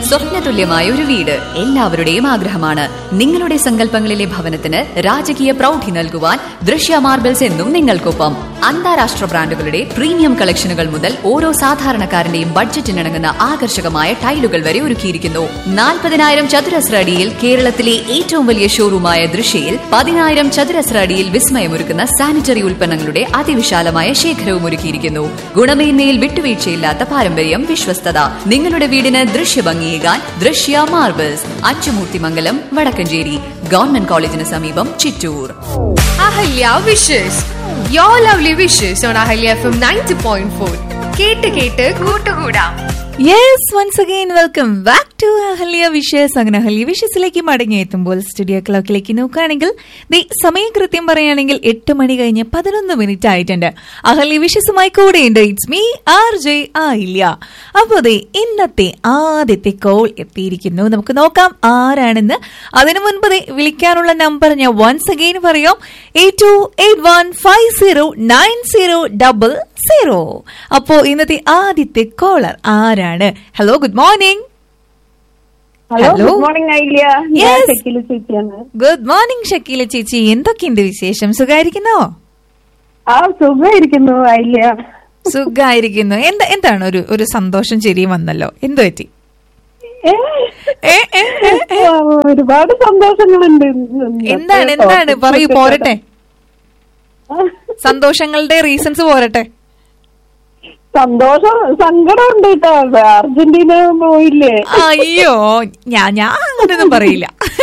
സ്വപ്നതുല്യമായ ഒരു വീട് എല്ലാവരുടെയും ആഗ്രഹമാണ് നിങ്ങളുടെ സങ്കല്പങ്ങളിലെ ഭവനത്തിന് രാജകീയ പ്രൗഢി നൽകുവാൻ ദൃശ്യ മാർബിൾസ് എന്നും നിങ്ങൾക്കൊപ്പം അന്താരാഷ്ട്ര ബ്രാൻഡുകളുടെ പ്രീമിയം കളക്ഷനുകൾ മുതൽ ഓരോ സാധാരണക്കാരന്റെയും ബഡ്ജറ്റിനിണങ്ങുന്ന ആകർഷകമായ ടൈലുകൾ വരെ ഒരുക്കിയിരിക്കുന്നു നാൽപ്പതിനായിരം ചതുരശ്ര അടിയിൽ കേരളത്തിലെ ഏറ്റവും വലിയ ഷോറൂമായ ദൃശ്യയിൽ പതിനായിരം ചതുരശ്ര അടിയിൽ വിസ്മയമൊരുക്കുന്ന സാനിറ്ററി ഉൽപ്പന്നങ്ങളുടെ അതിവിശാലമായ ശേഖരവും ഒരുക്കിയിരിക്കുന്നു ഗുണമേന്മയിൽ വിട്ടുവീഴ്ചയില്ലാത്ത പാരമ്പര്യം വിശ്വസ്തത നിങ്ങളുടെ വീടിന് ദൃശ്യഭംഗിയേകാൻ ദൃശ്യ മാർബിൾസ് അച്ചുമൂർത്തിമംഗലം വടക്കഞ്ചേരി ഗവൺമെന്റ് കോളേജിന് സമീപം Chittur Ahalya wishes yo lovely wishes on Ahalya F M ninety point four കേട്ട് കേട്ട് കൂട്ടുകൂടാം yes once again welcome back to Ahalya wishes അങ്ങനെ അഹല്യ വിഷയസിലേക്ക് മടങ്ങിയെത്തുമ്പോൾ സ്റ്റുഡിയോ ക്ലോക്കിലേക്ക് നോക്കുകയാണെങ്കിൽ ദേ സമയം കൃത്യം പറയുകയാണെങ്കിൽ എട്ട് മണി കഴിഞ്ഞ് പതിനൊന്ന് മിനിറ്റ് ആയിട്ടുണ്ട് അഹല്യ വിഷയസുമായി കൂടെയുണ്ട് ഇറ്റ്സ് മീ ആർ ജെ ആയില്ല അപ്പോൾ ദേ ഇന്നത്തെ ആദ്യത്തെ കോൾ എത്തിയിരിക്കുന്നു നമുക്ക് നോക്കാം ആരാണെന്ന് അതിനു മുൻപ് ദേ വിളിക്കാനുള്ള നമ്പർ ഞാൻ വൺസ് അഗൈൻ പറയാം eight two eight one five zero nine zero double zero അപ്പോ ഇന്നത്തെ ആദ്യത്തെ കോളർ ആരാണ് hello good morning hello Hello. Good morning ഐലിയ ഞാൻ Yes. ഷെക്കിലു ചേച്ചിയാണ് ഗുഡ് മോർണിംഗ് ഷക്കീല ചേച്ചി എന്തൊക്കെയുണ്ട് വിശേഷം സുഖായിരിക്കുന്നോ ആ സുഖമായിരിക്കുന്നു ഐലിയ സുഖായിരിക്കുന്നു എന്താ എന്താണ് ഒരു ഒരു സന്തോഷം ചെരിയും വന്നല്ലോ എന്തു പറ്റി ഏ, ഏ, ഏ, ഏ, ഏ. ആ, ഒരുപാട് സന്തോഷങ്ങളുണ്ട് എന്താണ് എന്താണ് പറയൂ പോരട്ടെ സന്തോഷങ്ങളുടെ റീസൺസ് പോരട്ടെ സന്തോഷം സങ്കടമുണ്ട് കേട്ടോ അർജന്റീന പോയില്ലേ അയ്യോ ഞാൻ ഞാൻ അങ്ങനെയൊന്നും പറയില്ല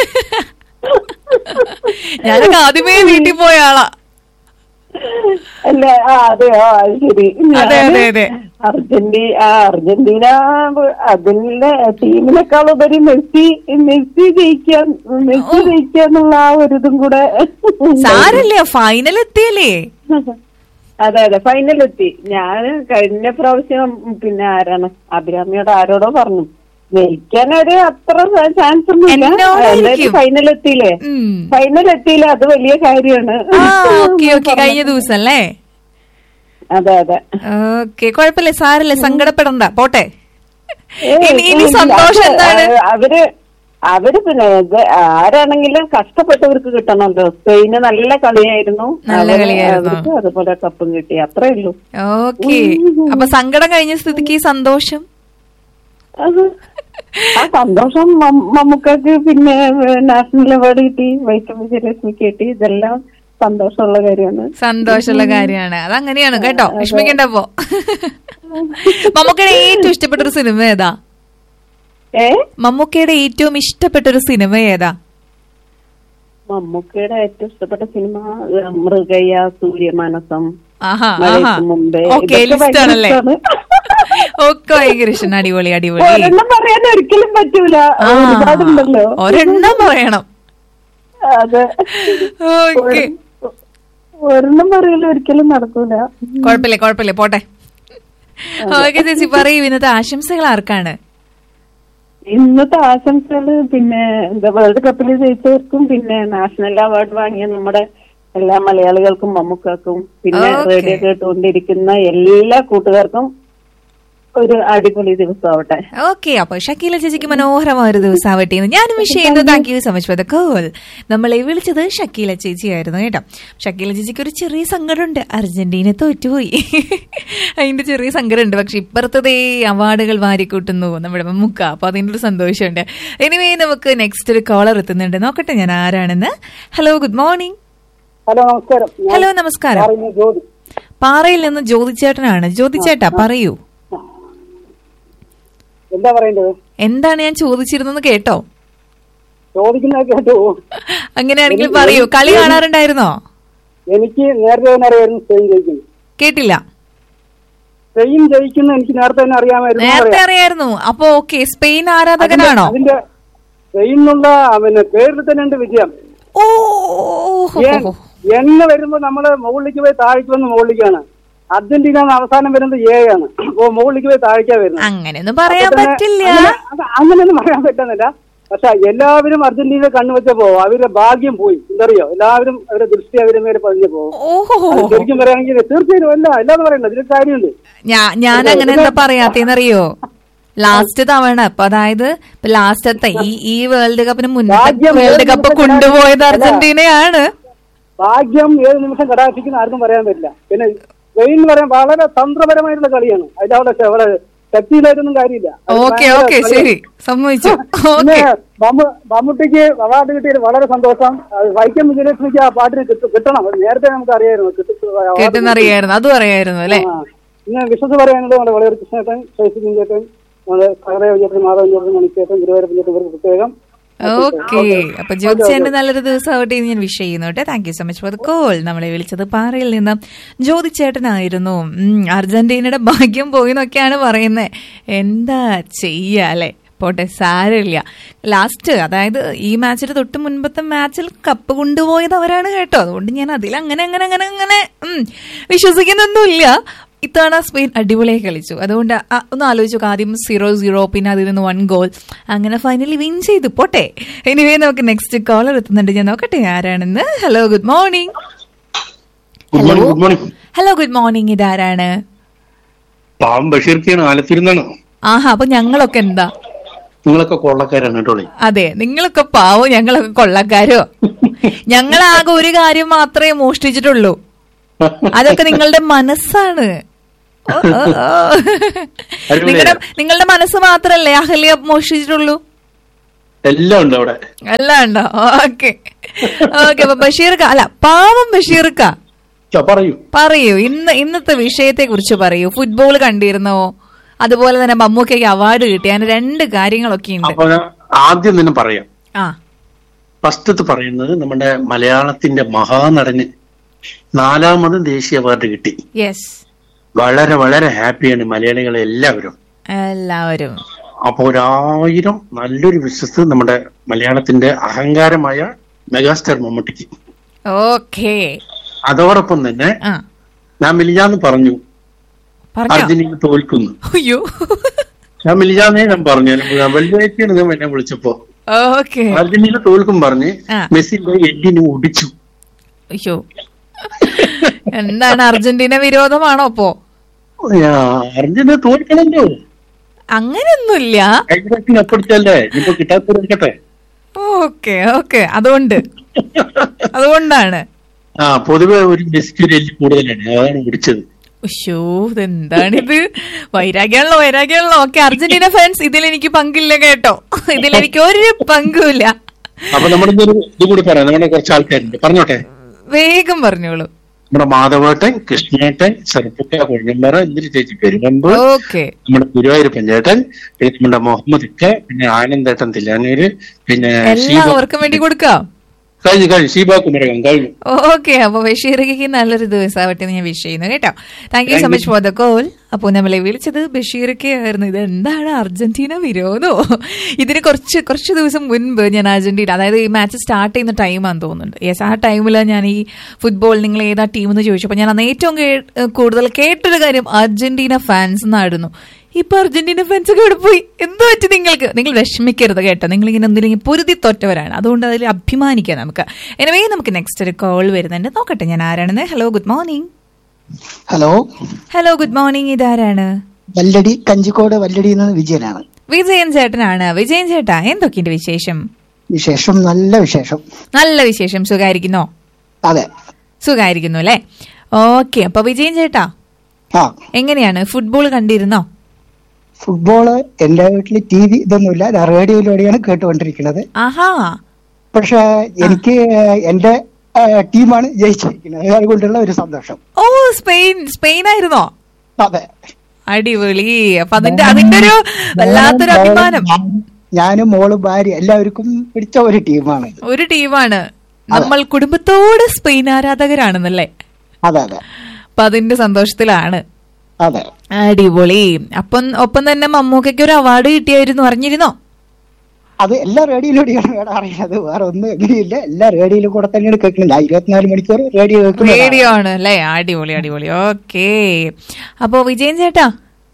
ഞാനൊക്കെ ആദ്യമേ വീട്ടിൽ പോയ ആളാ അല്ല ആ അതെയോ അത് ശരി അതെ, അതെ, അതെ. അർജന്റീന ആ അർജന്റീന അതിന്റെ ടീമിനേക്കാൾ ഉപരി മെസ്സി മെസ്സി ജയിക്കാൻ മെസ്സി ജയിക്കാന്നുള്ള ആ ഒരു ഇതും കൂടെ സാരല്ല ഫൈനൽ എത്തിയല്ലേ അതെ അതെ ഫൈനൽ എത്തി ഞാൻ കഴിഞ്ഞ പ്രാവശ്യം പിന്നെ ആരാണ് അഭിരാമിയോട് ആരോടോ പറഞ്ഞു ജയിക്കാനൊരു അത്ര ചാൻസ് ഒന്നുമില്ല എന്നോടായിരിക്കും. എന്തായാലും ഫൈനൽ എത്തിയില്ലേ ഉം. ഫൈനൽ എത്തിയില്ലേ അത് വലിയ കാര്യമാണ് ആ ഓക്കെ ഓക്കെ കഴിഞ്ഞ ദിവസം അല്ലേ അതെ അതെ ഓക്കെ കുഴപ്പമില്ല സാരല്ല സങ്കടപ്പെടണ്ട പോട്ടെ ഏയ് ഇനി ഇനി ഇല്ല, സന്തോഷം അത് എന്താണ് അവര് അവര് പിന്നെ ഇത് ആരാണെങ്കിലും കഷ്ടപ്പെട്ടവർക്ക് കിട്ടണമല്ലോ സ്പെയിന് നല്ല കളിയായിരുന്നു നല്ല അവര് കളിയായിരുന്നു. അവർക്ക് അതുപോലെ കപ്പും കിട്ടി അത്രേ ഉള്ളൂ ഓക്കെ അപ്പൊ സങ്കടം കഴിഞ്ഞ സ്ഥിതിക്ക് സന്തോഷം അത് ആ സന്തോഷം മം- മമ്മൂക്കക്ക് പിന്നെ നാഷണൽ അവാർഡ് കിട്ടി വൈക്കം വിജയലക്ഷ്മിക്ക് കിട്ടി ഇതെല്ലാം സന്തോഷമുള്ള കാര്യമാണ് സന്തോഷമുള്ള കാര്യമാണ് അതങ്ങനെയാണ് കേട്ടോ വിഷമിക്കണ്ടപ്പോ മമ്മൂക്കയുടെ ഏറ്റവും ഇഷ്ടപ്പെട്ട ഒരു സിനിമ ഏതാ ഏ മമ്മൂക്കയുടെ ഏറ്റവും ഇഷ്ടപ്പെട്ട ഒരു സിനിമ ഏതാ മമ്മൂക്കയുടെ ഏറ്റവും ഇഷ്ടപ്പെട്ട സിനിമ ഏഹ്, മൃഗയ സൂര്യമാനസം ആഹാ ആഹാ മഴയ്ക്ക് മുമ്പേ ഓക്കെ ഇതൊക്കെ ലിസ്റ്റ് ഭയങ്കര ആണല്ലേ ഇഷ്ടാണ്. ഒക്കെ ഭയങ്കര ഇഷ്ടം അടിപൊളി അടിപൊളി ഒരെണ്ണം പറയാൻ ഒരിക്കലും പറ്റൂല ആ, ഒരുപാടുണ്ടല്ലോ ഒരെണ്ണം പറയണം അതെ ഓക്കെ ഒരെണ്ണം പറയലും ഒരിക്കലും നടക്കൂല കുഴപ്പമില്ല കുഴപ്പമില്ല പോട്ടെ ഓക്കെ ചേച്ചി പറയൂ ഇന്നത്തെ ആശംസകൾ ആർക്കാണ് ഇന്നത്തെ ആശംസകള് പിന്നെ എന്താ വേൾഡ് കപ്പിൽ ജയിച്ചവർക്കും പിന്നെ നാഷണൽ അവാർഡ് വാങ്ങിയ നമ്മുടെ എല്ലാ മലയാളികൾക്കും മമ്മൂക്കാക്കും പിന്നെ Okay. റേഡിയോ കേട്ടുകൊണ്ടിരിക്കുന്ന എല്ലാ കൂട്ടുകാർക്കും ഒരു അടിപൊളി ദിവസം ആവട്ടെ ഓക്കെ അപ്പൊ ഷക്കീല ചേച്ചിക്ക് മനോഹരമായ ഒരു ദിവസം ആവട്ടെ എന്ന് ഞാനും വിഷ് ചെയ്യുന്നു thank you so much for the call നമ്മളെ വിളിച്ചത് ഷക്കീല ചേച്ചിയായിരുന്നു കേട്ടോ ഷക്കീല ചേച്ചിക്ക് ഒരു ചെറിയ സങ്കടമുണ്ട് അർജന്റീന തോറ്റുപോയി അതിന്റെ ചെറിയ സങ്കടമുണ്ട് പക്ഷെ ഇപ്പുറത്തതേ അവാർഡുകൾ വാരിക്കൂട്ടുന്നു നമ്മുടെ മമ്മൂക്ക അപ്പൊ അതിന്റെ ഒരു സന്തോഷമുണ്ട് എനിവേ നമുക്ക് നെക്സ്റ്റ് ഒരു കോളർ എത്തുന്നുണ്ട് നോക്കട്ടെ ഞാൻ ആരാണെന്ന് ഹലോ ഗുഡ് മോർണിംഗ് ഹലോ നമസ്കാരം ഹലോ നമസ്കാരം ജ്യോതി പാറയിൽ നിന്ന് ജ്യോതിച്ചേട്ടനാണ് ജ്യോതിച്ചേട്ടാ പറയൂ എന്താ പറയേണ്ടത് എന്താണ് ഞാൻ ചോദിച്ചിരുന്നെന്ന് കേട്ടോ ചോദിക്കുന്നത് കേട്ടു അങ്ങനെയാണെങ്കിൽ പറയൂ കളി കാണാറുണ്ടായിരുന്നോ എനിക്ക് നേരത്തെ തന്നെ അറിയായിരുന്നു സ്പെയിൻ ജയിക്കുന്നു കേട്ടില്ല സ്പെയിൻ ജയിക്കുന്ന എനിക്ക് നേരത്തെ തന്നെ അറിയാമായിരുന്നു നേരത്തെ അറിയായിരുന്നു അപ്പൊ ഓക്കെ സ്പെയിൻ ആരാധകനാണോ അതിന്റെ സ്പെയിൻ എന്നുള്ള പിന്നെ പേരിൽ തന്നെ ഉണ്ട് വിജയം ഓ ഓ, ഹോ, ഹോ, ഹോ. എന്നെ വരുമ്പോ നമ്മള് മുകളിലേക്ക് പോയി താഴേക്ക് വന്ന് മുകളിലേക്കാണ് അർജന്റീന എന്ന് അവസാനം വരുന്നത് എ ആണ് അപ്പോ മുകളിലേക്ക് പോയി താഴേക്കാ വരുന്നത് അങ്ങനെയൊന്നും പറയാൻ അപ്പൊ തന്നെ പറ്റില്ല അങ്ങനെ- അത് അങ്ങനെയൊന്നും പറയാൻ പറ്റുന്നില്ല പക്ഷെ എല്ലാവരും അർജന്റീന കണ്ണുവെച്ചപ്പോ അവരുടെ ഭാഗ്യം പോയി എന്തറിയോ എല്ലാവരും അവരുടെ ദൃഷ്ടി അവരുടെ മേലെ പതിഞ്ഞു പോകും ഓഹോ അത് ശരിക്കും പറയുകയാണെങ്കിൽ തീർച്ചയായും അല്ല അല്ലാതെ പറയണ്ട ഇതിന് കാര്യമുണ്ട് ഞാ ഞാൻ അങ്ങനെ എന്താ പറയാത്തേന്നറിയോ ലാസ്റ്റ് തവണ അപ്പൊ അതായത് ഇപ്പൊ ലാസ്റ്റത്തെ ഈ ഈ വേൾഡ് കപ്പിന് മുന്നേ ഭാഗ്യം വേൾഡ് ഏത് കപ്പ് നിമിഷം കൊണ്ടുപോയത് അല്ല. അർജന്റീനയാണ് ഭാഗ്യം ഏത് നിമിഷം കടാക്ഷിക്കുന്ന ആർക്കും പറയാൻ പറ്റില്ല പിന്നെ സ്പെയിൻ എന്ന് പറയാൻ വളരെ തന്ത്രപരമായിട്ടുള്ള കളിയാണ് അതിലവിടെ അവിടെ ശക്തിയിലായിട്ടൊന്നും കാര്യമില്ല അത് ഓക്കെ ഭയങ്കര ഓക്കെ കളിയാണ്. ശരി സമ്മതിച്ചു പിന്നെ ഓക്കെ മമ്മു- മമ്മൂട്ടിക്ക് അവാർഡ് കിട്ടിയത് വളരെ സന്തോഷം അത് വൈക്കം വിജയലക്ഷ്മിക്ക് ആ പാട്ടിന് കിട്ടും കിട്ടണം അത് നേരത്തെ നമുക്ക് അറിയായിരുന്നു കിട്ടും award കേട്ടെന്നറിയായിരുന്നു അതും അറിയായിരുന്നു അല്ലെ ആ. പിന്നെ വിശ്വസ് പറയാനുള്ളത് നമ്മുടെ വളരെ കൃഷ്ണേട്ടൻ ശൈശി ചേട്ടൻ നമ്മുടെ സഹദേവ ചേട്ടൻ മാധവൻ ചേട്ടൻ മണിച്ചേട്ടൻ ഗുരുവായൂരപ്പൻ ചേട്ടൻ ഇവർക്ക് പ്രത്യേകം ഓക്കെ അപ്പൊ ജ്യോതിച്ചേന്റെ നല്ലൊരു ദിവസം ആവട്ടെ എന്ന് ഞാൻ വിഷ് ചെയ്യുന്നു കേട്ടോ thank you so much for the call നമ്മളെ വിളിച്ചത് പാറയിൽ നിന്ന് ജ്യോതിച്ചേട്ടനായിരുന്നു ഉം, അർജന്റീനയുടെ ഭാഗ്യം പോയി എന്നൊക്കെയാണ് പറയുന്നത് എന്താ ചെയ്യാ അല്ലെ പോട്ടെ സാരമില്ല ലാസ്റ്റ് അതായത് ഈ മാച്ചിന് തൊട്ട് മുൻപത്തെ മാച്ചിൽ കപ്പ് കൊണ്ടുപോയത് അവരാണ് കേട്ടോ അതുകൊണ്ട് ഞാൻ അതിൽ അങ്ങനെ അങ്ങനെ അങ്ങനെ അങ്ങനെ ഉം, വിശ്വസിക്കുന്നൊന്നുമില്ല ഇത്തവണ സ്പെയിൻ അടിപൊളിയായി കളിച്ചു അതുകൊണ്ട് ആ- ഒന്ന് ആലോചിച്ചു നോക്ക്. ആദ്യം സീറോ സീറോ പിന്നെ അതിൽ നിന്ന് വൺ ഗോൾ അങ്ങനെ ഫൈനലി വിൻ ചെയ്തു പോട്ടെ എനിവേ നമുക്ക് നെക്സ്റ്റ് കോളർ എത്തുന്നുണ്ട് ഞാൻ നോക്കട്ടെ ആരാണെന്ന് hello good morning good morning good morning hello good morning ഇതാരാണ് പാവം ബഷീർക്കാണ് ആലത്തിരുന്നാണ് ആഹാ അപ്പൊ ഞങ്ങളൊക്കെ എന്താ നിങ്ങളൊക്കെ കൊള്ളക്കാരാണ് കേട്ടോളി അതെ നിങ്ങളൊക്കെ പാവോ ഞങ്ങളൊക്കെ കൊള്ളക്കാരോ ഞങ്ങളാകെ ഒരു കാര്യം മാത്രമേ മോഷ്ടിച്ചിട്ടുള്ളൂ അതൊക്കെ നിങ്ങളുടെ മനസ്സാണ് ഓ, ഓ, ഓ. നിങ്ങളുടെ നിങ്ങളുടെ മനസ്സ് മാത്രല്ലേ അഹല്യ മോഷ്ടിച്ചിട്ടുള്ളൂ എല്ലാം ഉണ്ട് അവിടെ എല്ലാം ഉണ്ടോ ഓക്കെ ഓക്കെ അപ്പൊ ബഷീർക്ക അല്ല പാവം ബഷീർക്ക ചോ, പറയൂ പറയൂ ഇന്ന് ഇന്നത്തെ വിഷയത്തെ കുറിച്ച് പറയൂ ഫുട്ബോൾ കണ്ടിരുന്നോ അതുപോലെ തന്നെ മമ്മൂക്കയ്ക്ക് അവാർഡ് കിട്ടി അങ്ങനെ രണ്ട് കാര്യങ്ങളൊക്കെ ഉണ്ട് അപ്പൊ ഞാൻ ആദ്യം തന്നെ പറയാം ആ ഫസ്റ്റത്ത് പറയുന്നത് നമ്മുടെ മലയാളത്തിന്റെ മഹാനടന് നാലാമത് ദേശീയ അവാർഡ് കിട്ടി യെസ് വളരെ വളരെ ഹാപ്പിയാണ് മലയാളികളെ എല്ലാവരും എല്ലാവരും അപ്പൊ ഒരായിരം നല്ലൊരു വിശ്വസ് നമ്മുടെ മലയാളത്തിന്റെ അഹങ്കാരമായ മെഗാസ്റ്റാർ മമ്മൂട്ടിക്ക് ഓക്കെ അതോടൊപ്പം തന്നെ ആ ഞാൻ മിലിയാന്ന് പറഞ്ഞു പറഞ്ഞോ അർജന്റീന തോൽക്കുന്നു അയ്യോ ഞാൻ മിലിയാന്നേ ഞാൻ പറഞ്ഞു ഞാൻ വെള്ളിയാഴ്ചയാണ് ഞാൻ എന്നെ വിളിച്ചപ്പോ ഓക്കെ അർജന്റീന തോൽക്കും പറഞ്ഞ് ആ. മെസ്സിന്റെ എല്ലിന് ഒടിച്ചു അയ്യോ എന്താണ് അർജന്റീന വിരോധമാണോ അപ്പോ ആ, അർജന്റീന തോൽക്കണല്ലോ അങ്ങനെയൊന്നുമില്ല കഴിഞ്ഞ പ്രാവശ്യം കപ്പടിച്ചല്ലേ ഇപ്പൊ കിട്ടാത്തിരിക്കട്ടെ ഓക്കെ ഓക്കെ അതുകൊണ്ട് അതുകൊണ്ടാണ് ആ പൊതുവെ ഒരു മെസ്സിക്ക് ഒരു എല്ല് കൂടുതലാണ് അതാണ് പിടിച്ചത് ഉശോ ഇതെന്താണിത് വൈരാഗ്യമാണല്ലോ വൈരാഗ്യമാണല്ലോ ഓക്കെ അർജന്റീന ഫാൻസ് ഇതിൽ എനിക്ക് പങ്കില്ല കേട്ടോ ഇതിൽ എനിക്ക് ഒരു പങ്കുമില്ല അപ്പൊ നമ്മുടെ ഇതൊരു ഇത് കൂടി പറയാം നമ്മുടെ കുറച്ച് ആൾക്കാരുണ്ട് പറഞ്ഞോട്ടെ വേഗം പറഞ്ഞോളൂ നമ്മുടെ മാധവേട്ടൻ കൃഷ്ണേട്ടൻ ചെറുപ്പക്ക കൊഴിഞ്ഞമ്പറ എന്തിരി ചേച്ചി പെരുമ്പ് ഓക്കെ നമ്മുടെ ഗുരുവായൂരപ്പൻ ചേട്ടൻ പിന്നെ നമ്മുടെ മുഹമ്മദ് ഇക്ക പിന്നെ ആനന്ദേട്ടൻ തില്ലാനൂര് പിന്നെ ഷീബ എല്ലാവർക്കും വേണ്ടി കൊടുക്കാം കഴിഞ്ഞു കഴിഞ്ഞു ഷീബ കുമരകം കഴിഞ്ഞു ഓക്കെ അപ്പൊ ബഷീർക്ക് നല്ലൊരു ദിവസമാവട്ടെ എന്ന് ഞാൻ വിഷ് ചെയ്യുന്നു കേട്ടോ thank you so much for the call അപ്പോൾ നമ്മളെ വിളിച്ചത് ബഷീർക്ക് ആയിരുന്നു ഇത് എന്താണ് അർജന്റീന വിരോധോ ഇതിന് കുറച്ച് കുറച്ച് ദിവസം മുൻപ് ഞാൻ അർജന്റീന അതായത് ഈ മാച്ച് സ്റ്റാർട്ട് ചെയ്യുന്ന ടൈമാണെന്ന് തോന്നുന്നുണ്ട് യെസ് ആ ടൈമിൽ ഞാൻ ഈ ഫുട്ബോൾ നിങ്ങൾ ഏതാ ടീം എന്ന് ചോദിച്ചപ്പോൾ ഞാൻ അന്ന് ഏറ്റവും കേ- കൂടുതൽ കേട്ടൊരു കാര്യം അർജന്റീന ഫാൻസ് എന്നായിരുന്നു ഇപ്പൊ അർജന്റീന ഫാൻസ് ഒക്കെ ഇവിടെ പോയി എന്ത് പറ്റി നിങ്ങൾക്ക് നിങ്ങൾ വിഷമിക്കരുത് കേട്ടോ നിങ്ങൾ ഇങ്ങനെ എന്തെങ്കിലും പൊരുതി തോറ്റവരാണ് അതുകൊണ്ട് അതിൽ അഭിമാനിക്കാം നമുക്ക് எனவே നമുക്ക് നെക്സ്റ്റ് ഒരു കോൾ വരുന്നുണ്ട് നോക്കട്ടെ ഞാൻ ആരാണെന്ന് hello good morning hello hello good morning ഇതാരാണ് വല്ലടി കഞ്ചിക്കോട് വല്ലടി നിന്ന് വിജയനാണ് വിജയൻ ചേട്ടനാണ് വിജയൻ ചേട്ടാ എന്തൊക്കെയുണ്ട് വിശേഷം വിശേഷം നല്ല വിശേഷം നല്ല വിശേഷം സുഖായിരിക്കുന്നോ അതെ സുഖായിരിക്കുന്നു അല്ലേ ഓക്കെ അപ്പൊ വിജയൻ ചേട്ടാ ആ എങ്ങനെയാണ് ഫുട്ബോൾ കണ്ടിരുന്നോ ഫുട്ബോള് എന്റെ വീട്ടിൽ ടി വി ഇതൊന്നുമില്ല ഞാൻ റേഡിയോയിലൂടെയാണ് കേട്ടുകൊണ്ടിരിക്കുന്നത് ആഹാ പക്ഷെ എനിക്ക് എന്റെ ആ, ടീമാണ് ജയിച്ചിരിക്കുന്നത് അതുകൊണ്ടുള്ള ഒരു സന്തോഷം ഓ സ്പെയിൻ സ്പെയിൻ ആയിരുന്നോ അതെ അടിപൊളി അപ്പൊ അതിന്റെ അതിന്റെ ഒരു വല്ലാത്തൊരു അഭിമാനം ഞാനും മോളും ഭാര്യ എല്ലാവർക്കും പിടിച്ച ഒരു ടീമാണ് ഒരു ടീമാണ് നമ്മൾ കുടുംബത്തോട് സ്പെയിൻ ആരാധകരാണെന്നല്ലേ അതെ അതെ അപ്പൊ അതിന്റെ സന്തോഷത്തിലാണ് അതെ അടിപൊളി അപ്പം ഒപ്പം തന്നെ മമ്മൂക്കയ്ക്ക് ഒരു അവാർഡ് കിട്ടിയായിരുന്നു അറിഞ്ഞിരുന്നോ അത് എല്ലാ റേഡിയോയിലൂടെയാണ് വേണം അറിയുന്നത് വേറെ ഒന്നും എങ്ങനെയില്ല എല്ലാ റേഡിയോയിലും കൂടെ തന്നെയാണ് കേൾക്കുന്നത് ഞാൻ ഇരുപത്തിനാല് മണിക്കൂർ റേഡിയോ കേൾക്കുന്നത് റേഡിയോ ആണ് അല്ലേ അടിപൊളി അടിപൊളി ഓക്കേ അപ്പോ വിജയൻ ചേട്ടാ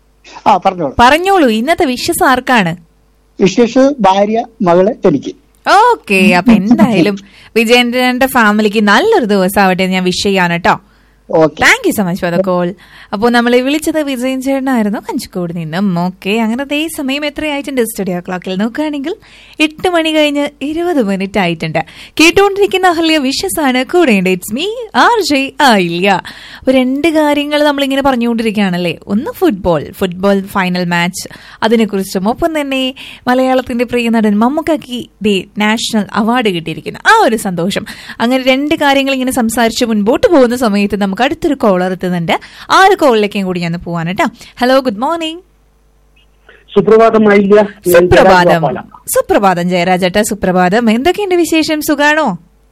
ആ പറഞ്ഞോളൂ പറഞ്ഞോളൂ ഇന്നത്തെ വിശ്വസ് ആർക്കാണ് വിശേഷ ഭാര്യ മകള് എനിക്ക് ഓക്കെ അപ്പൊ എന്തായാലും വിജയന്റെ ഫാമിലിക്ക് നല്ലൊരു ദിവസം ആവട്ടെ എന്ന് ഞാൻ വിഷ് ചെയ്യാണ് കേട്ടോ okay thank you so much for the call അപ്പോൾ നമ്മൾ വിളിച്ചത് വിജയൻ ചേട്ടനായിരുന്നു കഞ്ചിക്കോട് നിന്നും ഓക്കെ അങ്ങനത്തെ ഈ സമയം എത്രയായിട്ടുണ്ട് സ്റ്റുഡിയോ ക്ലോക്കിൽ നോക്കുകയാണെങ്കിൽ എട്ട് മണി കഴിഞ്ഞ് ഇരുപത് മിനിറ്റ് ആയിട്ടുണ്ട് കേട്ടുകൊണ്ടിരിക്കുന്ന അഹല്യ വിഷസാണ് കൂടെയുണ്ട് ഇറ്റ്സ് മീ ആർ ജെ ആയില്ല അപ്പോൾ രണ്ട് കാര്യങ്ങൾ നമ്മളിങ്ങനെ പറഞ്ഞുകൊണ്ടിരിക്കുകയാണല്ലേ ഒന്ന് ഫുട്ബോൾ ഫുട്ബോൾ ഫൈനൽ മാച്ച് അതിനെക്കുറിച്ചും ഒപ്പം തന്നെ മലയാളത്തിന്റെ പ്രിയ നടൻ മമ്മൂക്കാക്കി ദി നാഷണൽ അവാർഡ് കിട്ടിയിരിക്കുന്നു ആ ഒരു സന്തോഷം അങ്ങനെ രണ്ട് കാര്യങ്ങൾ ഇങ്ങനെ സംസാരിച്ച് മുൻപോട്ട് പോകുന്ന സമയത്ത് നമുക്ക് അടുത്തൊരു കോളർ എത്തുന്നുണ്ട് ആ ഒരു കോളിലേക്കും കൂടി ഞാൻ പോവാൻ കേട്ടോ ഹലോ ഗുഡ് മോർണിംഗ് സുപ്രഭാതമായില്ല ഞാൻ സുപ്രഭാതം ജയരാജ് ഗോപാല. സുപ്രഭാതം ജയരാജേട്ട സുപ്രഭാതം എന്തൊക്കെയുണ്ട് വിശേഷം സുഖാണോ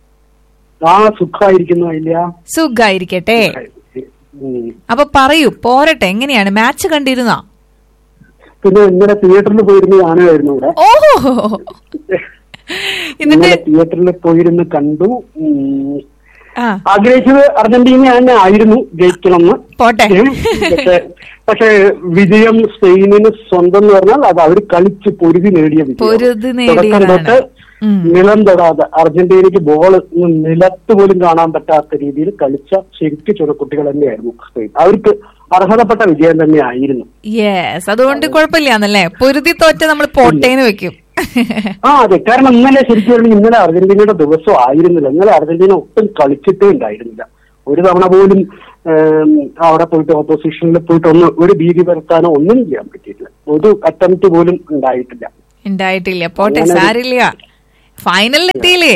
ആ സുഖമായിരിക്കുന്നു ഇല്ല സുഖായിരിക്കട്ടെ ഉം. അപ്പൊ പറയൂ പോരട്ടെ എങ്ങനെയാണ് മാച്ച് കണ്ടിരുന്നോ പിന്നെ ഇന്നലെ തിയേറ്ററിൽ പോയിരുന്ന് കാണുമായിരുന്നു ഇവിടെ ഓഹോ എന്നിട്ട് ഇന്നലെ തിയേറ്ററിൽ പോയിരുന്ന് കണ്ടു ഉം. ആ ആഗ്രഹിച്ചത് അർജന്റീന തന്നെ ആയിരുന്നു ജയിക്കണമെന്ന് പോട്ടെ ഉം. പക്ഷെ പക്ഷെ വിജയം സ്പെയിനിന് സ്വന്തം എന്ന് പറഞ്ഞാൽ അത് അവർ കളിച്ച് പൊരുതി നേടിയ വിജയം. പൊരുതി തുടക്കം നേടിയതാണ്. തൊട്ട് ഉം. നിലം തൊടാതെ അർജന്റീനയ്ക്ക് ബോൾ നിലത്ത് പോലും കാണാൻ പറ്റാത്ത രീതിയിൽ കളിച്ച ശരിക്കും ചുരക്കുട്ടികൾ തന്നെയായിരുന്നു സ്പെയിൻ അവർക്ക് അർഹതപ്പെട്ട വിജയം തന്നെ ആയിരുന്നു യെസ് അതുകൊണ്ട് കുഴപ്പമില്ലാന്നല്ലേ പൊരുതി തോറ്റ നമ്മൾ പോട്ടേന്ന് വെക്കും ആ അതെ കാരണം ഇന്നലെ ശരിക്കും പറഞ്ഞാൽ ഇന്നലെ അർജന്റീനയുടെ ദിവസം ആയിരുന്നില്ല ഇന്നലെ അർജന്റീന ഒട്ടും കളിച്ചിട്ടേ ഉണ്ടായിരുന്നില്ല ഒരു തവണ പോലും ഏം, അവിടെ പോയിട്ട് ഓപ്പോസിഷനിൽ പോയിട്ട് ഒന്ന് ഒരു ഭീതി വരുത്താനോ ഒന്നും ചെയ്യാൻ പറ്റിയിട്ടില്ല ഒരു അറ്റംപ്റ്റ് പോലും ഉണ്ടായിട്ടില്ല ഉണ്ടായിട്ടില്ല പോട്ടെ അങ്ങനെ ഒരു- സാരില്ല ഫൈനലിൽ എത്തിയില്ലേ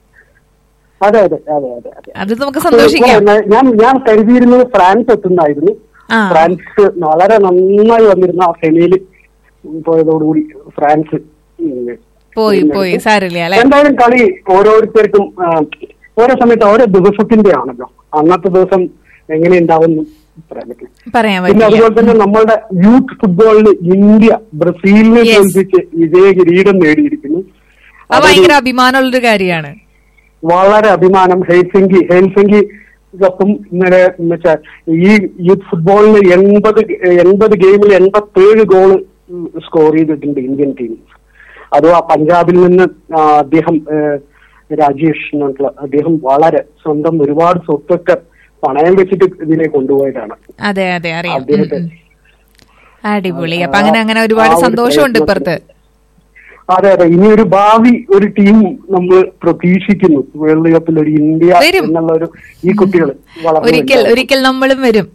അതെ അതെ അതെ അതെ അതെ അത് നമുക്ക് സന്തോഷിക്കാം ഇപ്പോ ഞാൻ ഞാൻ കരുതിയിരുന്നത് ഫ്രാൻസ് എത്തുന്നായിരുന്നു ആ. ഫ്രാൻസ് വളരെ നന്നായി വന്നിരുന്ന ആ സെമിയിൽ പോയതോടുകൂടി ഫ്രാൻസ് ഉം, പോയി പിന്നെ പോയി സാരില്ല അല്ലെ എന്തായാലും കളി ഓരോരുത്തർക്കും ആ, ഓരോ സമയത്ത് ഓരോ ദിവസത്തിന്റെ ആണല്ലോ അന്നത്തെ ദിവസം എങ്ങനെ ഉണ്ടാവും പറയാൻ പറ്റില്ല പറയാൻ പിന്നെ പറ്റില്ല അതുപോലെ തന്നെ നമ്മളുടെ യൂത്ത് ഫുട്ബോളിൽ ഇന്ത്യ ബ്രസീലിനെ Yes. തോൽപ്പിച്ച് വിജയ കിരീടം നേടിയിരിക്കുന്നു അത് ഭയങ്കര അഭിമാനമുള്ളൊരു കാര്യമാണ് വളരെ അഭിമാനം ഹെൽസിംഗി ഹെൽസിംഗി കപ്പും ഇന്നലെ എന്നുവെച്ചാൽ ഈ യൂത്ത് ഫുട്ബോളിന് എൺപത് എൺപത് ഗെയിമിൽ എൺപത്തി ഏഴ് ഗോള് സ്കോർ ചെയ്തിട്ടുണ്ട് ഇന്ത്യൻ ടീം അതും ആ പഞ്ചാബിൽ നിന്ന് ആ, അദ്ദേഹം ഏ, രാജേഷ് എന്നുള്ള അദ്ദേഹം വളരെ സ്വന്തം ഒരുപാട് സ്വത്തൊക്കെ പണയം വെച്ചിട്ട് ഇതിനെ കൊണ്ടുപോയതാണ് അതെ അതെ അറിയാം ഉം, അദ്ദേഹത്തെ ഉം. അടിപൊളി അപ്പൊ അങ്ങനെ അങ്ങനെ ഒരുപാട് ആ ഒരു സന്തോഷമുണ്ട് പ്രയത്നത്തിൽ. ഇപ്പുറത്ത് അതെ അതെ ഇനി ഒരു ഭാവി ഒരു ടീം നമ്മൾ പ്രതീക്ഷിക്കുന്നു വേൾഡ് കപ്പിൽ ഒരു ഇന്ത്യ വരും. എന്നുള്ള ഒരു ഈ കുട്ടികൾ ഒരിക്കൽ ഒരിക്കൽ നമ്മളും വരും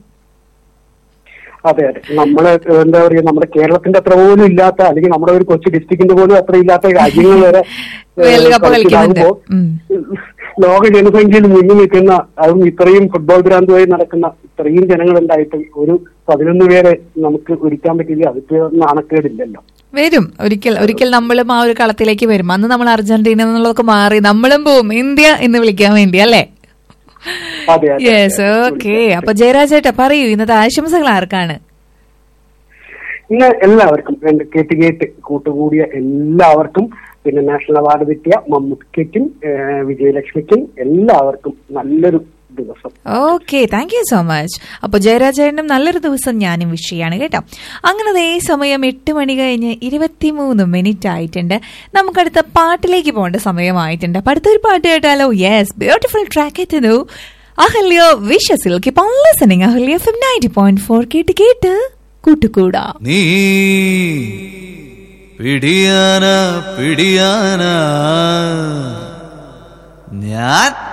അതെ അതെ നമ്മള് എന്താ പറയാ നമ്മുടെ കേരളത്തിന്റെ അത്ര പോലും ഇല്ലാത്ത അല്ലെങ്കിൽ നമ്മുടെ ഒരു കൊച്ചു ഡിസ്ട്രിക്റ്റിന്റെ പോലും അത്ര ഇല്ലാത്ത രാജ്യങ്ങൾ വരെ ഏഹ്, വേൾഡ് കപ്പ് കളിക്കുന്നുണ്ട്. കളിച്ചിട്ടാകുമ്പോ ഉം. ലോക ജനസംഖ്യയിൽ മുന്നിൽ നിൽക്കുന്ന അതും ഇത്രയും ഫുട്ബോൾ ഭ്രാന്തുമായി നടക്കുന്ന ഇത്രയും ജനങ്ങൾ ഉണ്ടായിട്ട് ഒരു പതിനൊന്ന് പേരെ നമുക്ക് ഒരുക്കാൻ പറ്റില്ല അതിപ്പോ നാണക്കേടില്ലല്ലോ വരും ഒരിക്കൽ ഒരിക്കൽ നമ്മളും ആ ഒരു കളത്തിലേക്ക് വരും അന്ന് നമ്മൾ അർജന്റീന എന്നുള്ളതൊക്കെ മാറി നമ്മളും പോവും ഇന്ത്യ എന്ന് വിളിക്കാൻ വേണ്ടി അല്ലേ അതെ അതെ, യെസ് അതെ ഓക്കെ അപ്പൊ ജയരാജേട്ടാ പറയൂ ഇന്നത്തെ ആശംസകൾ ആർക്കാണ് ഇന്ന് എല്ലാവർക്കും എന്റെ കേട്ട് കേട്ട് കൂട്ടുകൂടിയ എല്ലാവർക്കും പിന്നെ നാഷണൽ അവാർഡ് കിട്ടിയ മമ്മൂക്കയ്ക്കും ഏഹ്, വിജയലക്ഷ്മിക്കും എല്ലാവർക്കും നല്ലൊരു ദിവസം okay thank you so much അപ്പൊ ജയരാജേട്ടനും നല്ലൊരു ദിവസം ഞാനും വിഷ് ചെയ്യാണ് കേട്ടോ അങ്ങനെ അതേ സമയം എട്ട് മണി കഴിഞ്ഞ് ഇരുപത്തിമൂന്ന് മിനിറ്റ് ആയിട്ടുണ്ട് നമുക്കടുത്ത പാട്ടിലേക്ക് പോകേണ്ട സമയമായിട്ടുണ്ട് അപ്പൊ അടുത്തൊരു പാട്ട് കേട്ടാലോ യെസ് ബ്യൂട്ടിഫുൾ ട്രാക്ക് എത്തുന്നു അഹല്യോ വിഷസിൽ keep on listening Ahalya F M ninety point four കേട്ട് കേട്ട് കൂട്ടുകൂടാ നീ പിടിയാന പിടിയാന ഞാൻ